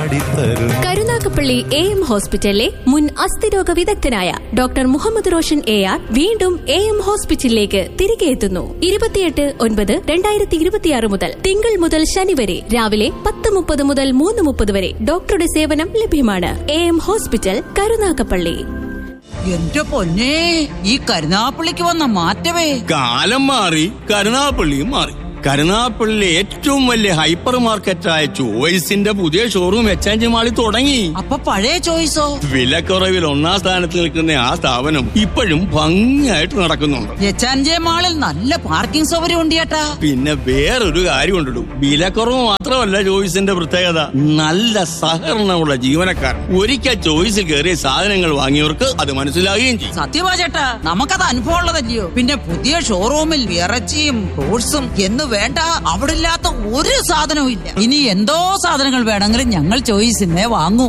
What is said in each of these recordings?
പാടിത്തരും Karunagappally A M ഹോസ്പിറ്റലിലെ മുൻ അസ്ഥിരോഗ വിദഗ്ധനായ doctor Muhammad Roshan A R വീണ്ടും എ എം ഹോസ്പിറ്റലിലേക്ക് തിരികെ എത്തുന്നു ഇരുപത്തിയെട്ട് ഒൻപത് രണ്ടായിരത്തി ഇരുപത്തിയാറ് മുതൽ തിങ്കൾ മുതൽ ശനി വരെ രാവിലെ പത്ത് മുപ്പത് മുതൽ മൂന്ന് മുപ്പത് വരെ ഡോക്ടറുടെ സേവനം ലഭ്യമാണ് എ എം ഹോസ്പിറ്റൽ കരുനാഗപ്പള്ളി എന്റെ പൊന്നെ ഈ കരുനാപ്പള്ളിക്ക് വന്ന മാറ്റമേ കാലം മാറി കരുനാപ്പള്ളിയും മാറി കരുനാപ്പള്ളിയിലെ ഏറ്റവും വലിയ ഹൈപ്പർ മാർക്കറ്റായ ചോയ്സിന്റെ പുതിയ ഷോറൂം എക്സ്ചേഞ്ച് മാളിൽ തുടങ്ങി അപ്പൊ പഴയ ചോയ്സോ വിലക്കുറവിൽ ഒന്നാം സ്ഥാനത്ത് നിൽക്കുന്ന ആ സ്ഥാപനം ഇപ്പോഴും ഭംഗിയായിട്ട് നടക്കുന്നുണ്ട് എച്ചാൻജെ മാളിൽ നല്ല പാർക്കിംഗ് സൗകര്യം ഉണ്ട് ചേട്ടാ പിന്നെ വേറൊരു കാര്യം ഉണ്ടിടും വിലക്കുറവ് മാത്രമല്ല ചോയ്സിന്റെ പ്രത്യേകത നല്ല സഹകരണമുള്ള ജീവനക്കാർ ഒരിക്കൽ ചോയ്സിൽ കയറിയ സാധനങ്ങൾ വാങ്ങിയവർക്ക് അത് മനസ്സിലാകുകയും ചെയ്യും സത്യമാ ചേട്ടാ നമുക്കത് അനുഭവം ഉള്ളതല്ലയോ പിന്നെ പുതിയ ഷോറൂമിൽ ഇറച്ചിയും ഫ്രൂട്ട്സും എന്ന് വേണ്ട അവിടെ ഇല്ലാത്ത ഒരു സാധനവും ഇല്ല ഇനി എന്തോ സാധനങ്ങൾ വേണമെങ്കിലും ഞങ്ങൾ ചോയ്സിനെ വാങ്ങൂ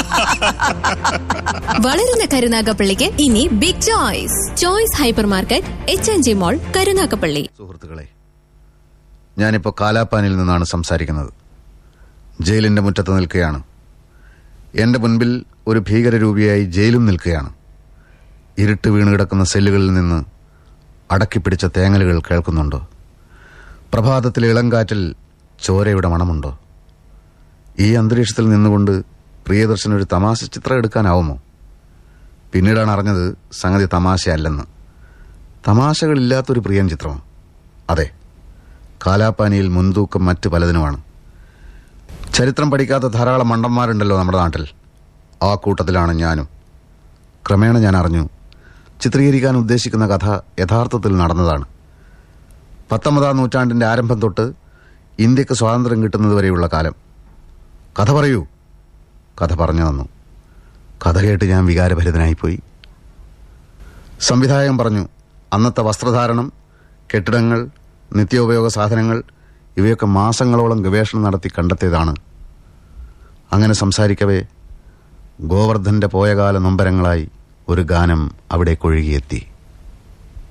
വളരുന്ന കരുനാഗപ്പള്ളിക്ക് ഇനി big choice choice hypermarket H N G mall Karunagappally സുഹൃത്തുക്കളെ ഞാനിപ്പോൾ കാലാപ്പാനിൽ നിന്നാണ് സംസാരിക്കുന്നത് ജയിലിന്റെ മുറ്റത്ത് നിൽക്കുകയാണ് എന്റെ മുൻപിൽ ഒരു ഭീകരരൂപിയായി ജയിലും നിൽക്കുകയാണ് ഇരുട്ട് വീണ് കിടക്കുന്ന സെല്ലുകളിൽ നിന്ന് അടക്കിപ്പിടിച്ച തേങ്ങലുകൾ കേൾക്കുന്നുണ്ടോ പ്രഭാതത്തിലെ ഇളങ്കാറ്റിൽ ചോരയുടെ മണമുണ്ടോ ഈ അന്തരീക്ഷത്തിൽ നിന്നുകൊണ്ട് പ്രിയദർശൻ ഒരു തമാശ ചിത്രം എടുക്കാനാവുമോ പിന്നീടാണ് അറിഞ്ഞത് സംഗതി തമാശയല്ലെന്ന് തമാശകളില്ലാത്തൊരു പ്രിയൻ ചിത്രം അതെ കാലാപ്പാനിയിൽ മുൻതൂക്കം മറ്റ് പലതിനുമാണ് ചരിത്രം പഠിക്കാത്ത ധാരാളം മണ്ടന്മാരുണ്ടല്ലോ നമ്മുടെ നാട്ടിൽ ആ കൂട്ടത്തിലാണ് ഞാനും ക്രമേണ ഞാൻ അറിഞ്ഞു ചിത്രീകരിക്കാൻ ഉദ്ദേശിക്കുന്ന കഥ യഥാർത്ഥത്തിൽ നടന്നതാണ് പത്തൊമ്പതാം നൂറ്റാണ്ടിന്റെ ആരംഭം തൊട്ട് ഇന്ത്യക്ക് സ്വാതന്ത്ര്യം കിട്ടുന്നതുവരെയുള്ള കാലം കഥ പറയൂ കഥ പറഞ്ഞു തന്നു കഥ കേട്ട് ഞാൻ വികാരഭരിതനായിപ്പോയി സംവിധായകൻ പറഞ്ഞു അന്നത്തെ വസ്ത്രധാരണം കെട്ടിടങ്ങൾ നിത്യോപയോഗ സാധനങ്ങൾ ഇവയൊക്കെ മാസങ്ങളോളം ഗവേഷണം നടത്തി കണ്ടെത്തിയതാണ് അങ്ങനെ സംസാരിക്കവേ ഗോവർദ്ധന്റെ പോയകാല നൊമ്പരങ്ങളായി ഒരു ഗാനം അവിടെ കൊഴുകിയെത്തി